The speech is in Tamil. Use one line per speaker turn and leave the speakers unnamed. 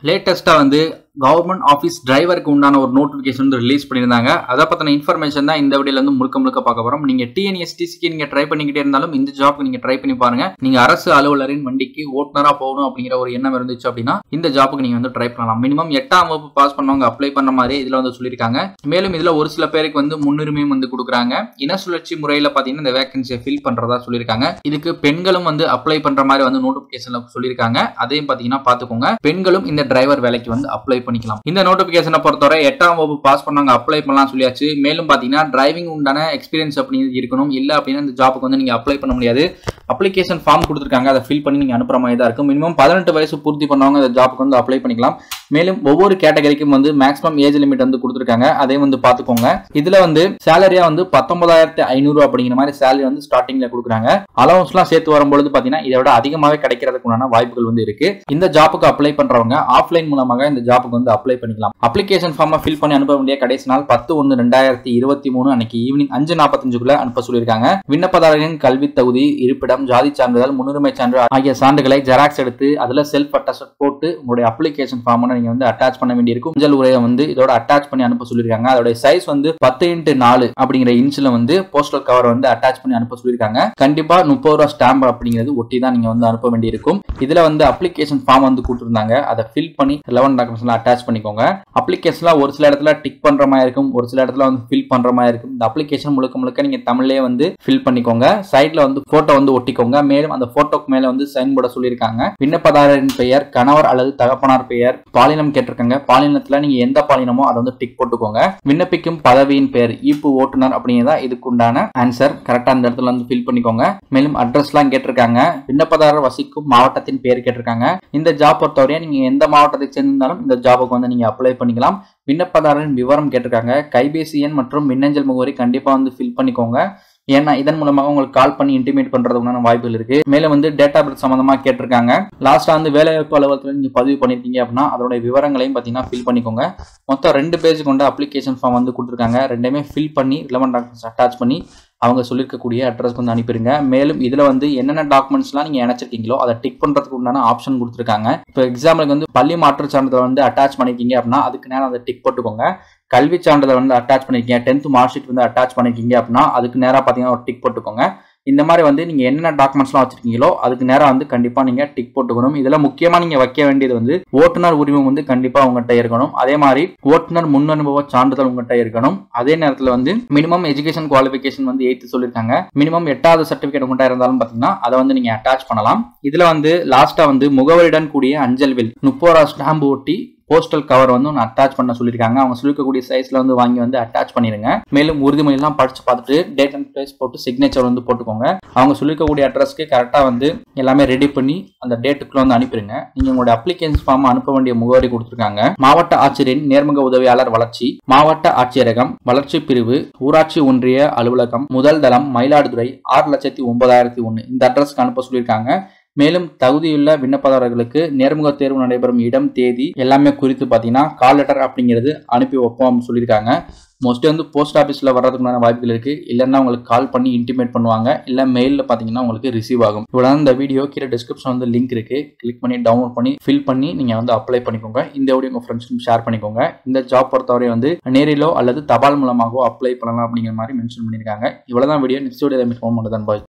லேட்டஸ்ட்டாக வந்து கவர்மெண்ட் ஆஃபீஸ் டிரைவருக்கு உண்டான ஒரு நோட்டிஃபிகேஷன் வந்து ரிலீஸ் பண்ணியிருந்தாங்க அதை பற்றின இன்ஃபர்மேஷன் தான் இந்த வீடியோல வந்து முழுக்க முழுக்க பார்க்க போகிறோம் நீங்கள் டிஎன்எஸ்டிசிக்கு நீங்கள் ட்ரை பண்ணிக்கிட்டே இருந்தாலும் இந்த ஜாப்க்கு நீங்கள் ட்ரை பண்ணி பாருங்க நீங்கள் அரசு அலுவலரின் வண்டிக்கு ஓட்டுநராக போகணும் அப்படிங்கிற ஒரு எண்ணம் இருந்துச்சு அப்படின்னா இந்த ஜாப்புக்கு நீங்கள் வந்து ட்ரை பண்ணலாம் மினிமம் எட்டாம் வகுப்பு பாஸ் பண்ணவங்க அப்ளை பண்ண மாதிரி இதில் வந்து சொல்லியிருக்காங்க மேலும் இதில் ஒரு சில பேருக்கு வந்து முன்னுரிமையும் வந்து கொடுக்குறாங்க இன சுழற்சி முறையில் பார்த்தீங்கன்னா இந்த வேகன்சியை ஃபில் பண்ணுறதா சொல்லியிருக்காங்க இதுக்கு பெண்களும் வந்து அப்ளை பண்ணுற மாதிரி வந்து நோட்டிஃபிகேஷனில் சொல்லியிருக்காங்க அதையும் பார்த்தீங்கன்னா பார்த்துக்கோங்க பெண்களும் இந்த டிரைவர் வேலைக்கு வந்து அப்ளை பண்ணிக்கலாம் இந்த நோட்டிபிகேஷனை பொறுத்தவரை எட்டாம் வகுப்பு பாஸ் பண்ணவங்க அப்ளை பண்ணலாம் சொல்லியாச்சு மேலும் பார்த்தீங்கன்னா டிரைவிங் உண்டான எக்ஸ்பீரியன்ஸ் அப்படிங்கிறது இருக்கணும் இல்லை அப்படின்னா இந்த ஜாப்புக்கு வந்து நீங்கள் அப்ளை பண்ண முடியாது அப்ளிகேஷன் ஃபார்ம் கொடுத்துருக்காங்க அதை ஃபில் பண்ணி நீங்கள் அனுப்புற மாதிரி தான் இருக்கும் மினிமம் பதினெட்டு வயசு பூர்த்தி பண்ணவங்க இந்த ஜாப்புக்கு வந்து அப்ளை பண்ணிக்கலாம் மேலும் ஒவ்வொரு கேட்டகரிக்கும் வந்து மேக்ஸிமம் ஏஜ் லிமிட் வந்து கொடுத்துருக்காங்க அதையும் வந்து பார்த்துக்கோங்க இதுல வந்து சேலரியா வந்து பத்தொன்பதாயிரத்தி ஐநூறு அப்படிங்கிற மாதிரி சேலரி வந்து ஸ்டார்டிங்ல கொடுக்குறாங்க அலவன்ஸ்லாம் சேர்த்து வரும்பொழுது பார்த்தீங்கன்னா இதை விட அதிகமாகவே கிடைக்கிறதுக்கு உண்டான வாய்ப்புகள் வந்து இருக்கு இந்த ஜாப்புக்கு அப்ளை பண்றவங்க ஆஃப்லைன் மூலமாக இந்த ஜாப்புக்கு வந்து அப்ளை பண்ணிக்கலாம் அப்ளிகேஷன் ஃபார்மை ஃபில் பண்ணி அனுப்ப வேண்டிய கடைசி நாள் பத்து ஒன்று ரெண்டாயிரத்தி இருபத்தி மூணு அன்னைக்கு ஈவினிங் அஞ்சு நாற்பத்தஞ்சுக்குள்ள அனுப்ப சொல்லியிருக்காங்க விண்ணப்பதாரரின் கல்வி தகுதி இருப்பிடம் ஜாதி சான்றிதழ் முன்னுரிமை சான்று ஆகிய சான்றுகளை ஜெராக்ஸ் எடுத்து அதுல செல்ஃப் அட்டஸ்ட் போட்டு உங்களுடைய அப்ளிகேஷன் ஃபார்ம் நீங்க வந்து அட்டாச் பண்ண வேண்டியிருக்கும் அஞ்சல் உரையை வந்து இதோட அட்டாச் பண்ணி அனுப்ப சொல்லியிருக்காங்க அதோட சைஸ் வந்து பத்து இன்ட்டு நாலு அப்படிங்கிற இன்ச்சில் வந்து போஸ்டல் கவர் வந்து அட்டாச் பண்ணி அனுப்ப சொல்லியிருக்காங்க கண்டிப்பா முப்பது ரூபா ஸ்டாம்ப் அப்படிங்கிறது ஒட்டி தான் நீங்க வந்து அனுப்ப வேண்டியிருக்கும் இதுல வந்து அப்ளிகேஷன் ஃபார்ம் வந்து கொடுத்துருந்தாங்க அதை ஃபில் பண்ணி ரெலவெண்ட் டாக்குமெண்ட்ஸ்லாம் அட்டாச் பண்ணிக்கோங்க அப்ளிகேஷன்லாம் ஒரு சில இடத்துல டிக் பண்ற மாதிரி இருக்கும் ஒரு சில இடத்துல வந்து ஃபில் பண்ற மாதிரி இருக்கும் இந்த அப்ளிகேஷன் முழுக்க முழுக்க நீங்க தமிழ்லேயே வந்து ஃபில் பண்ணிக்கோங்க சைட்ல வந்து போட்டோ வந்து ஒட்டிக்கோங்க மேலும் அந்த போட்டோக்கு மேல வந்து சைன் போட சொல்லியிருக்காங்க விண்ணப்பதாரரின் பெயர் கணவர் அல்லது தகப்பனார் பெயர் பாலினம் கேட்டிருக்காங்க பாலினத்துல நீங்க எந்த பாலினமோ அதை வந்து டிக் போட்டுக்கோங்க விண்ணப்பிக்கும் பதவியின் பெயர் ஈப்பு ஓட்டுநர் அப்படிங்கிறதா இதுக்கு உண்டான ஆன்சர் கரெக்டா அந்த இடத்துல வந்து ஃபில் பண்ணிக்கோங்க மேலும் அட்ரஸ்லாம் கேட்டிருக்காங்க விண்ணப்பதாரர் வசிக்கும் மாவட்டத்தின் பெயர் கேட்டிருக்காங்க இந்த ஜாப் பொறுத்தவரையும் நீங்க எந்த மாவட்டத்தை சேர்ந்திருந்தாலும் இந்த ஜாபுக்கு வந்து நீங்க அப்ளை பண்ணிக்கலாம் விண்ணப்பதாரரின் விவரம் கேட்டிருக்காங்க கைபேசி எண் மற்றும் மின்னஞ்சல் முகவரி கண்டிப்பா வந்து ஃபில் பண்ணிக்கோங்க ஏன்னா இதன் மூலமாக உங்களுக்கு கால் பண்ணி இன்டிமேட் பண்றதுக்கான வாய்ப்புகள் இருக்கு மேலும் வந்து டேட்டா பர்த் சம்பந்தமா கேட்டிருக்காங்க லாஸ்டா வந்து வேலைவாய்ப்பு அலுவலகத்தில் நீங்க பதிவு பண்ணிருக்கீங்க அப்படின்னா அதோட விவரங்களையும் பார்த்தீங்கன்னா ஃபில் பண்ணிக்கோங்க மொத்தம் ரெண்டு பேஜ் கொண்ட அப்ளிகேஷன் ஃபார்ம் வந்து கொடுத்துருக்காங்க ரெண்டுமே ஃபில் பண்ணி ரிலவெண்ட் டாக்குமெண்ட்ஸ் அட்டாச் பண்ணி அவங்க சொல்லியிருக்கக்கூடிய அட்ரஸ்க்கு வந்து அனுப்பிடுங்க மேலும் இதில் வந்து என்னென்ன டாக்குமெண்ட்ஸ்லாம் நீங்கள் இணைச்சிருக்கீங்களோ அதை டிக் பண்ணுறதுக்கு உண்டான ஆப்ஷன் கொடுத்துருக்காங்க இப்போ எக்ஸாம்பிளுக்கு வந்து பள்ளி மாற்றுச் சான்றிதழ் வந்து அட்டாச் பண்ணிருக்கீங்க அப்படின்னா அதுக்கு நேரம் அதை டிக் போட்டுக்கோங்க கல்வி சான்றிதழ் வந்து அட்டாச் பண்ணிருக்கீங்க டென்த் மார்க் ஷீட் வந்து அட்டாச் பண்ணிருக்கீங்க அப்படின்னா அதுக்கு நேராக பார்த்தீங்கன்னா ஒரு டிக் போட்டுக்கோங்க இந்த மாதிரி வந்து நீங்கள் என்னென்ன டாக்குமெண்ட்ஸ்லாம் வச்சிருக்கீங்களோ அதுக்கு நேரம் வந்து கண்டிப்பாக நீங்கள் டிக் போட்டுக்கணும் இதில் முக்கியமாக நீங்கள் வைக்க வேண்டியது வந்து ஓட்டுநர் உரிமம் வந்து கண்டிப்பாக உங்கள்கிட்ட இருக்கணும் அதே மாதிரி ஓட்டுநர் முன் அனுபவ சான்றிதழ் உங்கள்கிட்ட இருக்கணும் அதே நேரத்தில் வந்து மினிமம் எஜுகேஷன் குவாலிஃபிகேஷன் வந்து எயித்து சொல்லியிருக்காங்க மினிமம் எட்டாவது சர்டிஃபிகேட் உங்கள்கிட்ட இருந்தாலும் பார்த்தீங்கன்னா அதை வந்து நீங்கள் அட்டாச் பண்ணலாம் இதில் வந்து லாஸ்ட்டாக வந்து முகவரியுடன் கூடிய அஞ்சல் வில் முப்பது ரூபா ஸ்டாம்பு ஒட்டி போஸ்டல் கவர் வந்து ஒன்று அட்டாச் பண்ண சொல்லியிருக்காங்க அவங்க சொல்லிக்கக்கூடிய சைஸ்ல வந்து வாங்கி வந்து அட்டாச் பண்ணிருங்க மேலும் உறுதிமொழிலாம் படிச்சு பார்த்துட்டு டேட் அண்ட் பிளேஸ் போட்டு சிக்னேச்சர் வந்து போட்டுக்கோங்க அவங்க சொல்லிக்கக்கூடிய அட்ரஸ்க்கு கரெக்டாக வந்து எல்லாமே ரெடி பண்ணி அந்த டேட்டுக்குள்ள வந்து அனுப்பிடுங்க நீங்க உங்களுடைய அப்ளிகேஷன் ஃபார்ம் அனுப்ப வேண்டிய முகவரி கொடுத்துருக்காங்க மாவட்ட ஆட்சியரின் நேர்முக உதவியாளர் வளர்ச்சி மாவட்ட ஆட்சியரகம் வளர்ச்சி பிரிவு ஊராட்சி ஒன்றிய அலுவலகம் முதல் தளம் மயிலாடுதுறை ஆறு லட்சத்தி ஒன்பதாயிரத்தி ஒன்று இந்த அட்ரஸ்க்கு அனுப்ப சொல்லியிருக்காங்க மேலும் தகுதியுள்ள விண்ணப்பதாரர்களுக்கு நேர்முக தேர்வு நடைபெறும் இடம் தேதி எல்லாமே குறித்து பார்த்தீங்கன்னா கால் லெட்டர் அப்படிங்கிறது அனுப்பி வைப்போம் சொல்லியிருக்காங்க மோஸ்ட்லி வந்து போஸ்ட் ஆஃபீஸில் வர்றதுக்குண்டான வாய்ப்புகள் இருக்குது இல்லைன்னா உங்களுக்கு கால் பண்ணி இன்டிமேட் பண்ணுவாங்க இல்லை மெயிலில் பார்த்தீங்கன்னா உங்களுக்கு ரிசீவ் ஆகும் இவ்வளோ இந்த வீடியோ கீழே டிஸ்கிரிப்ஷன் வந்து லிங்க் இருக்குது கிளிக் பண்ணி டவுன்லோட் பண்ணி ஃபில் பண்ணி நீங்கள் வந்து அப்ளை பண்ணிக்கோங்க இந்த வீடியோ உங்கள் ஃப்ரெண்ட்ஸுக்கும் ஷேர் பண்ணிக்கோங்க இந்த ஜாப் பொறுத்தவரை வந்து நேரிலோ அல்லது தபால் மூலமாகவோ அப்ளை பண்ணலாம் அப்படிங்கிற மாதிரி மென்ஷன் பண்ணியிருக்காங்க இவ்வளோ தான் வீடியோ நெக்ஸ்ட் வீடியோ மீட் பண்ண பாய்